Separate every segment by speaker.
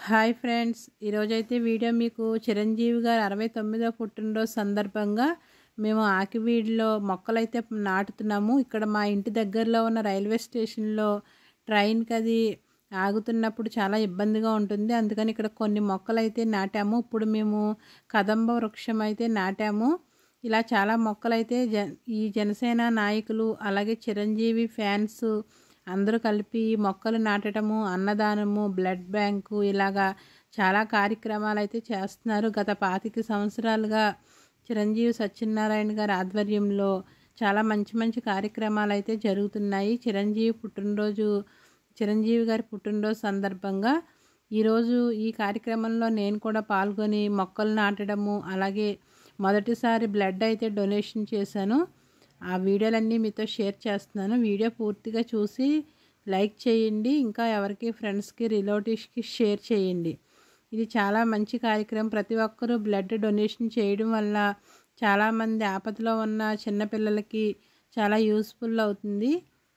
Speaker 1: Hi friends ఈరోజైతే video మీకు చిరంజీవి గారు అరవై తొమ్మిదో పుట్టినరోజు సందర్భంగా మేము ఆకివీడిలో మొక్కలైతే నాటుతున్నాము ఇక్కడ మా ఇంటి దగ్గరలో ఉన్న రైల్వే స్టేషన్లో ట్రైన్కి అది ఆగుతున్నప్పుడు చాలా ఇబ్బందిగా ఉంటుంది అందుకని ఇక్కడ కొన్ని మొక్కలు అయితే నాటాము ఇప్పుడు మేము కదంబ వృక్షం అయితే నాటాము ఇలా చాలా మొక్కలైతే జ ఈ జనసేన నాయకులు అలాగే చిరంజీవి ఫ్యాన్స్ అందరూ కలిపి ఈ మొక్కలు నాటడము అన్నదానము బ్లడ్ బ్యాంకు ఇలాగా చాలా కార్యక్రమాలు అయితే చేస్తున్నారు గత పాతిక సంవత్సరాలుగా చిరంజీవి సత్యనారాయణ గారి ఆధ్వర్యంలో చాలా మంచి మంచి కార్యక్రమాలు అయితే జరుగుతున్నాయి చిరంజీవి పుట్టినరోజు చిరంజీవి గారి పుట్టినరోజు సందర్భంగా ఈరోజు ఈ కార్యక్రమంలో నేను కూడా పాల్గొని మొక్కలు నాటడము అలాగే మొదటిసారి బ్లడ్ అయితే డొనేషన్ చేశాను ఆ వీడియోలన్నీ మీతో షేర్ చేస్తున్నాను వీడియో పూర్తిగా చూసి లైక్ చేయండి ఇంకా ఎవరికి ఫ్రెండ్స్కి రిలేటివ్స్కి షేర్ చేయండి ఇది చాలా మంచి కార్యక్రమం ప్రతి ఒక్కరూ బ్లడ్ డొనేషన్ చేయడం వల్ల చాలామంది ఆపదలో ఉన్న చిన్నపిల్లలకి చాలా యూస్ఫుల్ అవుతుంది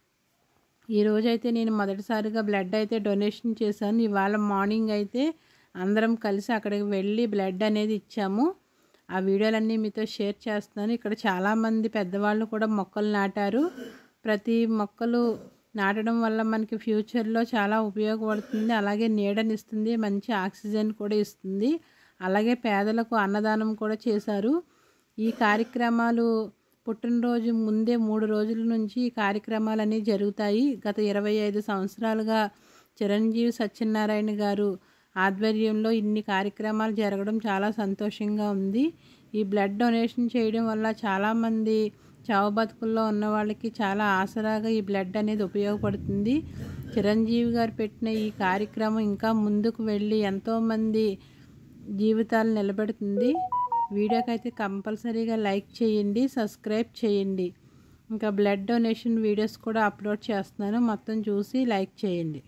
Speaker 1: ఈ రోజైతే నేను మొదటిసారిగా బ్లడ్ అయితే డొనేషన్ చేశాను ఇవాళ మార్నింగ్ అయితే అందరం కలిసి అక్కడికి వెళ్ళి బ్లడ్ అనేది ఇచ్చాము ఆ వీడియోలన్నీ మీతో షేర్ చేస్తున్నాను ఇక్కడ చాలామంది పెద్దవాళ్ళు కూడా మొక్కలు నాటారు ప్రతి మొక్కలు నాటడం వల్ల మనకి ఫ్యూచర్లో చాలా ఉపయోగపడుతుంది అలాగే నీడనిస్తుంది మంచి ఆక్సిజన్ కూడా ఇస్తుంది అలాగే పేదలకు అన్నదానం కూడా చేశారు ఈ కార్యక్రమాలు పుట్టినరోజు ముందే మూడు రోజుల నుంచి ఈ కార్యక్రమాలన్నీ జరుగుతాయి గత ఇరవై ఐదు సంవత్సరాలుగా చిరంజీవి సత్యనారాయణ గారు ఆధ్వర్యంలో ఇన్ని కార్యక్రమాలు జరగడం చాలా సంతోషంగా ఉంది ఈ బ్లడ్ డొనేషన్ చేయడం వల్ల చాలామంది చావు బతుకుల్లో ఉన్న వాళ్ళకి చాలా ఆసరాగా ఈ బ్లడ్ అనేది ఉపయోగపడుతుంది చిరంజీవి గారు పెట్టిన ఈ కార్యక్రమం ఇంకా ముందుకు వెళ్ళి ఎంతోమంది జీవితాలు నిలబెడుతుంది వీడియోకి అయితే కంపల్సరీగా లైక్ చేయండి సబ్స్క్రైబ్ చేయండి ఇంకా బ్లడ్ డొనేషన్ వీడియోస్ కూడా అప్లోడ్ చేస్తున్నాను మొత్తం చూసి లైక్ చేయండి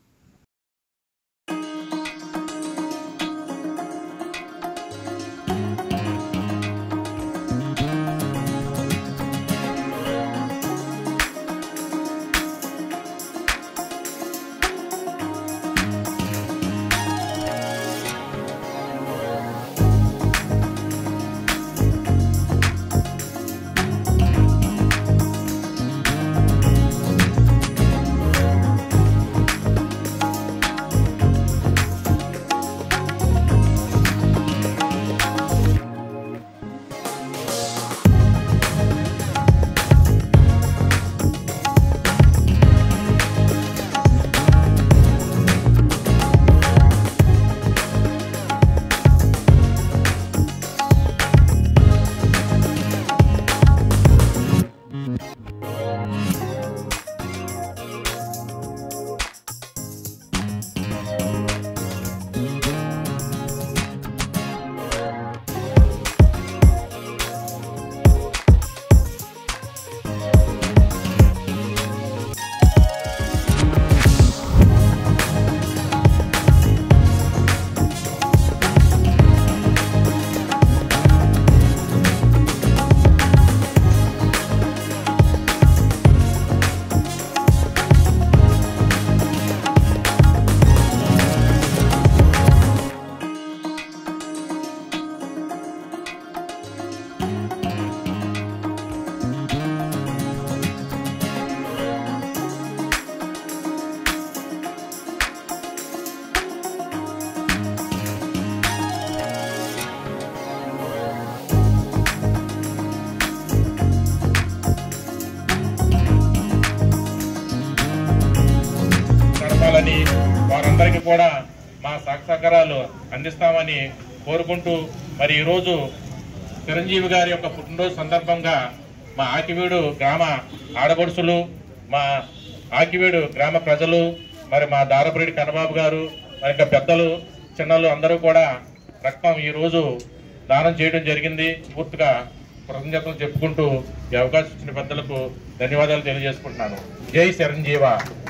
Speaker 2: జరపాలని వారందరికీ కూడా మా సహకారాలు అందిస్తామని కోరుకుంటూ మరి ఈరోజు చిరంజీవి గారి యొక్క పుట్టినరోజు సందర్భంగా మా ఆకివీడు గ్రామ ఆడపడుచులు మా ఆకివీడు గ్రామ ప్రజలు మరి మా దారపురెడ్డి కన్నబాబు గారు మరి ఇంకా పెద్దలు చిన్నలు అందరూ కూడా రక్తం ఈరోజు దానం చేయడం జరిగింది పూర్తిగా కృతజ్ఞతలు చెప్పుకుంటూ ఈ అవకాశం ఇచ్చిన పెద్దలకు ధన్యవాదాలు తెలియజేసుకుంటున్నాను జై చిరంజీవ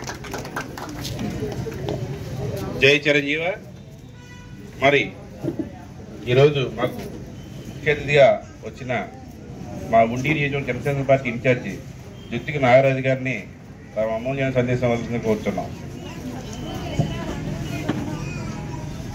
Speaker 3: జై చిరంజీవ మరి ఈరోజు మాకు ముఖ్య అతిథిగా వచ్చిన మా ఉండి నియోజకవర్గం జనసేన పార్టీ ఇన్ఛార్జి జుత్తికి నాగరాజు గారిని తమ అమూల్యమైన సందేశం వలసింది కోరుతున్నాం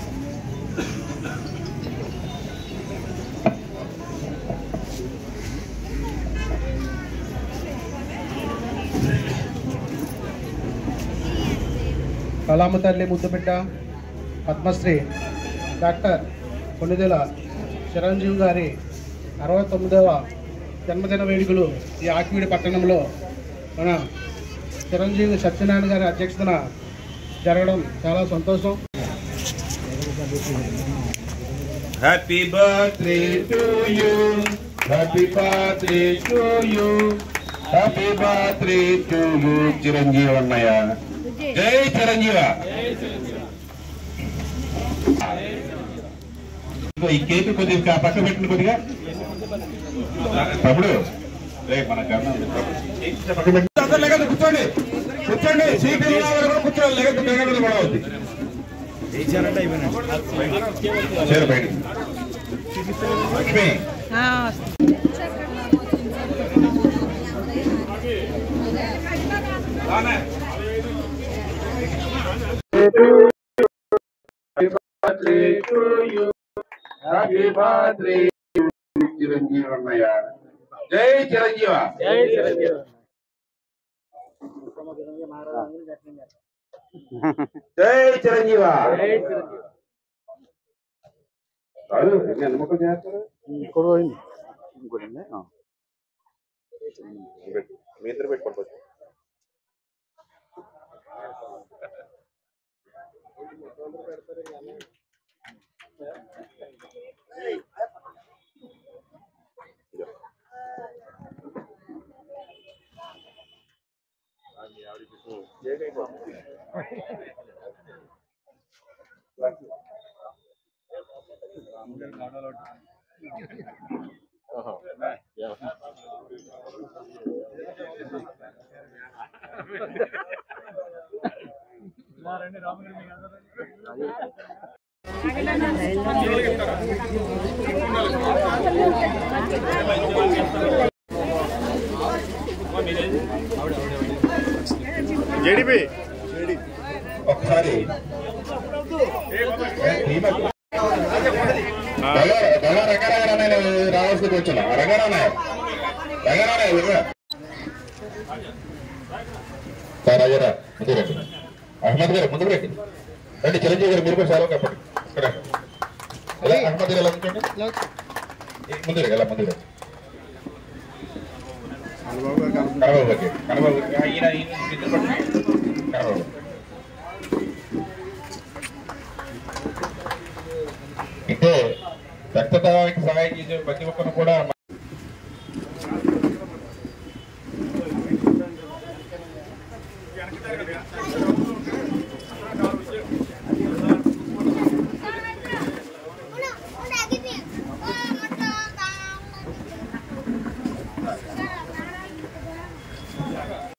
Speaker 4: కళామ తల్లి ముద్దుబిడ్డ పద్మశ్రీ డాక్టర్ కొన్నిదెల చిరంజీవి గారి అరవై తొమ్మిదవ జన్మదిన వేడుకలు ఈ ఆకివీడి పట్టణంలో మన చిరంజీవి సత్యనారాయణ గారి అధ్యక్షతన జరగడం చాలా సంతోషం
Speaker 3: happy birthday to you happy birthday to you happy birthday to you Chiranjeevi అన్నయ్య జై చిరంజీవ ఇదిగో ఈ కేక్ కొద్దిగా పక్క పెట్టిన కొద్దిగా తమ్ముడు రే మన కన్నా పక్క పెట్టి అందరూ లెగదు కూర్చోండి కూర్చోండి సీట్లు ఉన్న వాళ్ళు కూడా కూర్చోండి లెగదు లెగదు కూడా అవుద్ది చేరు బయటికి లక్ష్మి
Speaker 1: ఆ,
Speaker 3: హ్యాపీ బర్త్డే చిరంజీవి అన్నయ్య జై చిరంజీవ జై చిరంజీవ జై చిరంజీవ కాదు ఎన్ని నమ్మకం చేస్తారు మీ ఇద్దరు పెట్టుకోవచ్చు ఒకసారి రంగారాయణ రావాల్సింది వచ్చిన రంగారాయణ రంగారాయణ రాజారా ముందు రండి అహ్మద్ గారు ముందు రండి రండి చిరంజీవి గారు మీరు కూడా సెలవు కప్పండి ఇక్కడ ఎలా అహ్మద్ గారు ఎలా ఉంచండి ముందు రండి ఎలా ముందు రండి కనబాబు గారికి కనబాబు గారికి. ఆ, ఈయన ఈయన ఇద్దరు పట్టుకోండి. కనబాబు అంటే రక్తదానానికి సహాయం చేసే ప్రతి ఒక్కరు కూడా